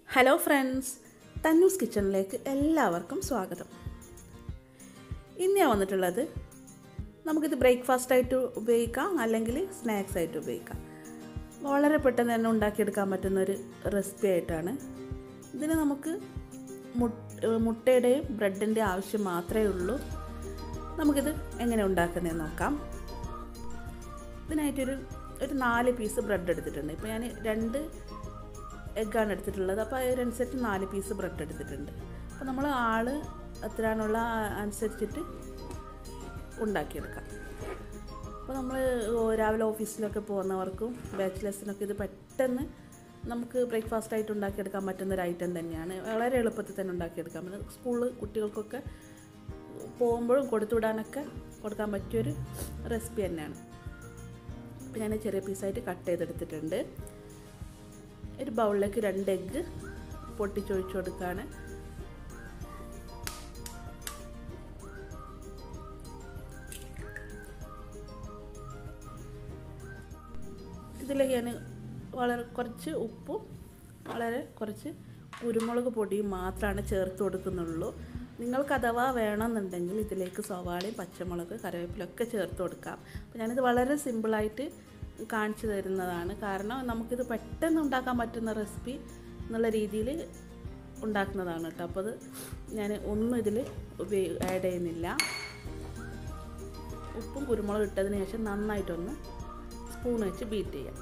hello friends തന്നൂസ് കിച്ചണിലേക്ക് എല്ലാവർക്കും സ്വാഗതം ഇന്ന് ഞാൻ വന്നിട്ടുള്ളത് നമുക്കിത് ബ്രേക്ക്ഫാസ്റ്റ് ആയിട്ട് ഉപയോഗിക്കാം അല്ലെങ്കിൽ സ്നാക്സ് ആയിട്ട് ഉപയോഗിക്കാം വളരെ പെട്ടെന്ന് തന്നെ ഉണ്ടാക്കിയെടുക്കാൻ പറ്റുന്ന ഒരു റെസിപ്പി ആയിട്ടാണ് ഇതിന് നമുക്ക് മുട്ട മുട്ടയുടെയും ബ്രെഡിൻ്റെ ആവശ്യം മാത്രമേ ഉള്ളൂ നമുക്കിത് എങ്ങനെ ഉണ്ടാക്കുന്നതെന്ന് നോക്കാം ഇതിനായിട്ടൊരു ഒരു നാല് പീസ് ബ്രെഡ് എടുത്തിട്ടുണ്ട് ഇപ്പോൾ ഞാൻ രണ്ട് എഗ്ഗാണ് എടുത്തിട്ടുള്ളത് അപ്പോൾ അതിനനുസരിച്ച് നാല് പീസ് ബ്രെഡ് എടുത്തിട്ടുണ്ട് അപ്പോൾ നമ്മൾ ആൾ എത്രയാണുള്ള അനുസരിച്ചിട്ട് ഉണ്ടാക്കിയെടുക്കാം അപ്പോൾ നമ്മൾ രാവിലെ ഓഫീസിലൊക്കെ പോകുന്നവർക്കും ബാച്ചിലേഴ്സിനൊക്കെ ഇത് പെട്ടെന്ന് നമുക്ക് ബ്രേക്ക്ഫാസ്റ്റ് ആയിട്ട് ഉണ്ടാക്കിയെടുക്കാൻ പറ്റുന്ന ഒരു ഐറ്റം തന്നെയാണ് വളരെ എളുപ്പത്തിൽ തന്നെ ഉണ്ടാക്കിയെടുക്കാൻ പറ്റും സ്കൂളിൽ കുട്ടികൾക്കൊക്കെ പോകുമ്പോഴും കൊടുത്തുവിടാനൊക്കെ കൊടുക്കാൻ പറ്റിയൊരു റെസിപ്പി തന്നെയാണ് അപ്പോൾ ഞാൻ ചെറിയ പീസായിട്ട് കട്ട് ചെയ്തെടുത്തിട്ടുണ്ട് ഒരു ബൗളിലേക്ക് രണ്ട് എഗ്ഗ് പൊട്ടിച്ചൊഴിച്ചു കൊടുക്കുകയാണ് ഇതിലേക്ക് ഞാൻ വളരെ കുറച്ച് ഉപ്പും വളരെ കുറച്ച് കുരുമുളക് പൊടിയും മാത്രമാണ് ചേർത്ത് കൊടുക്കുന്നുള്ളൂ നിങ്ങൾക്ക് അഥവാ വേണമെന്നുണ്ടെങ്കിൽ ഇതിലേക്ക് സവാളയും പച്ചമുളക് കറിവേപ്പിലൊക്കെ ചേർത്ത് കൊടുക്കാം അപ്പോൾ ഞാനിത് വളരെ സിമ്പിളായിട്ട് കാണിച്ചു തരുന്നതാണ് കാരണം നമുക്കിത് പെട്ടെന്ന് ഉണ്ടാക്കാൻ പറ്റുന്ന റെസിപ്പി എന്നുള്ള രീതിയിൽ ഉണ്ടാക്കുന്നതാണ് കേട്ടോ അപ്പോൾ അത് ഞാൻ ഒന്നും ഇതിൽ ഉപയോഗ ആഡ് ചെയ്യുന്നില്ല ഉപ്പും കുരുമുളക് ഇട്ടതിന് ശേഷം നന്നായിട്ടൊന്ന് സ്പൂൺ വെച്ച് ബീറ്റ് ചെയ്യാം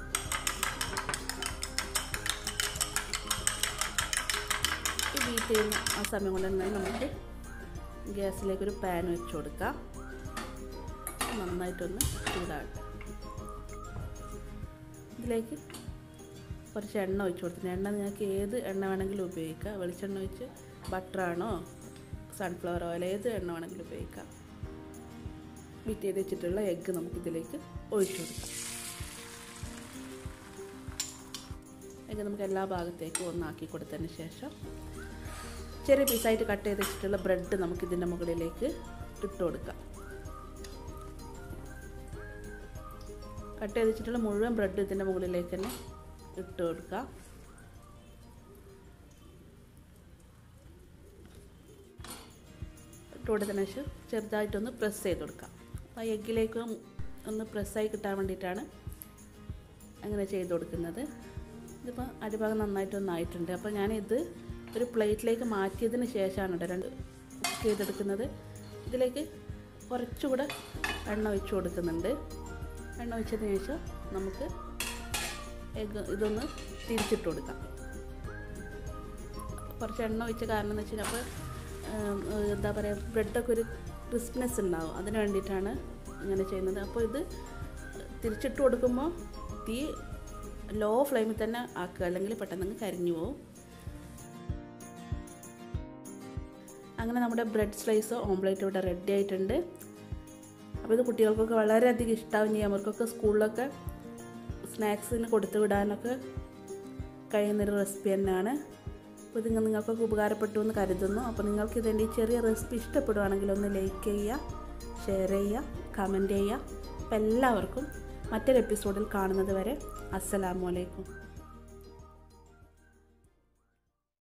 ഈ ബീറ്റ് ചെയ്യുന്ന ആ സമയം കൊണ്ട് തന്നെ നമുക്ക് ഗ്യാസിലേക്കൊരു പാൻ വെച്ച് കൊടുക്കാം നന്നായിട്ടൊന്ന് ചൂടാകട്ടെ ഇതിലേക്ക് കുറച്ച് എണ്ണ ഒഴിച്ച് കൊടുത്തിട്ടുണ്ട് എണ്ണ നിങ്ങൾക്ക് ഏത് എണ്ണ വേണമെങ്കിലും ഉപയോഗിക്കാം വെളിച്ചെണ്ണ ഒഴിച്ച് ബട്ടറാണോ സൺഫ്ലവർ ഓയിൽ ഏത് എണ്ണ വേണമെങ്കിലും ഉപയോഗിക്കാം ബീറ്റ് ചെയ്ത് വെച്ചിട്ടുള്ള എഗ്ഗ് നമുക്കിതിലേക്ക് ഒഴിച്ചു കൊടുക്കാം എഗ്ഗ് നമുക്ക് എല്ലാ ഭാഗത്തേക്കും ഒന്നാക്കി കൊടുത്തതിന് ശേഷം ചെറിയ പീസായിട്ട് കട്ട് ചെയ്ത് വെച്ചിട്ടുള്ള ബ്രെഡ് നമുക്കിതിൻ്റെ മുകളിലേക്ക് ഇട്ട് കൊടുക്കാം കട്ട് ചെയ്ത് വെച്ചിട്ടുള്ള മുഴുവൻ ബ്രെഡ് ഇതിൻ്റെ മുകളിലേക്ക് തന്നെ ഇട്ട് കൊടുക്കുക ഇട്ട് കൊടുത്തതിന് ശേഷം ചെറുതായിട്ടൊന്ന് പ്രസ് ചെയ്ത് കൊടുക്കാം അപ്പോൾ ആ എഗ്ഗിലേക്ക് ഒന്ന് പ്രസ്സായി കിട്ടാൻ വേണ്ടിയിട്ടാണ് അങ്ങനെ ചെയ്ത് കൊടുക്കുന്നത് ഇതിപ്പോൾ അടിഭാഗം നന്നായിട്ടൊന്നായിട്ടുണ്ട് അപ്പോൾ ഞാനിത് ഒരു പ്ലേറ്റിലേക്ക് മാറ്റിയതിന് ശേഷമാണ് കേട്ടോ രണ്ട് കുക്ക് ചെയ്തെടുക്കുന്നത് ഇതിലേക്ക് കുറച്ചുകൂടെ എണ്ണ ഒഴിച്ച് കൊടുക്കുന്നുണ്ട് എണ്ണ ഒഴിച്ചതിന് ശേഷം നമുക്ക് എഗ് ഇതൊന്ന് തിരിച്ചിട്ട് കൊടുക്കാം കുറച്ച് എണ്ണ ഒഴിച്ച കാരണം എന്ന് വെച്ചാൽ അപ്പോൾ എന്താ പറയുക ബ്രെഡൊക്കെ ഒരു ക്രിസ്പ്നെസ് ഉണ്ടാവും അതിന് വേണ്ടിയിട്ടാണ് ഇങ്ങനെ ചെയ്യുന്നത് അപ്പോൾ ഇത് തിരിച്ചിട്ട് കൊടുക്കുമ്പോൾ തീ ലോ ഫ്ലെയിമിൽ തന്നെ ആക്കുക അല്ലെങ്കിൽ പെട്ടെന്ന് കരിഞ്ഞു പോകും അങ്ങനെ നമ്മുടെ ബ്രെഡ് സ്ലൈസോ ഓംപ്ലേറ്റ് ഇവിടെ റെഡി ആയിട്ടുണ്ട് അപ്പോൾ ഇത് കുട്ടികൾക്കൊക്കെ വളരെയധികം ഇഷ്ടമാവും ചെയ്യും അവർക്കൊക്കെ സ്കൂളിലൊക്കെ സ്നാക്സിന് കൊടുത്തു വിടാനൊക്കെ കഴിയുന്നൊരു റെസിപ്പി തന്നെയാണ് അപ്പോൾ ഇത് നിങ്ങൾക്കൊക്കെ ഉപകാരപ്പെട്ടു എന്ന് കരുതുന്നു അപ്പോൾ നിങ്ങൾക്ക് ഇതിൻ്റെ ഈ ചെറിയ റെസിപ്പി ഇഷ്ടപ്പെടുവാണെങ്കിൽ ഒന്ന് ലൈക്ക് ചെയ്യുക ഷെയർ ചെയ്യുക കമൻറ്റ് ചെയ്യുക അപ്പോൾ എല്ലാവർക്കും മറ്റൊരു എപ്പിസോഡിൽ കാണുന്നത് വരെ അസ്സലാമു അലൈക്കും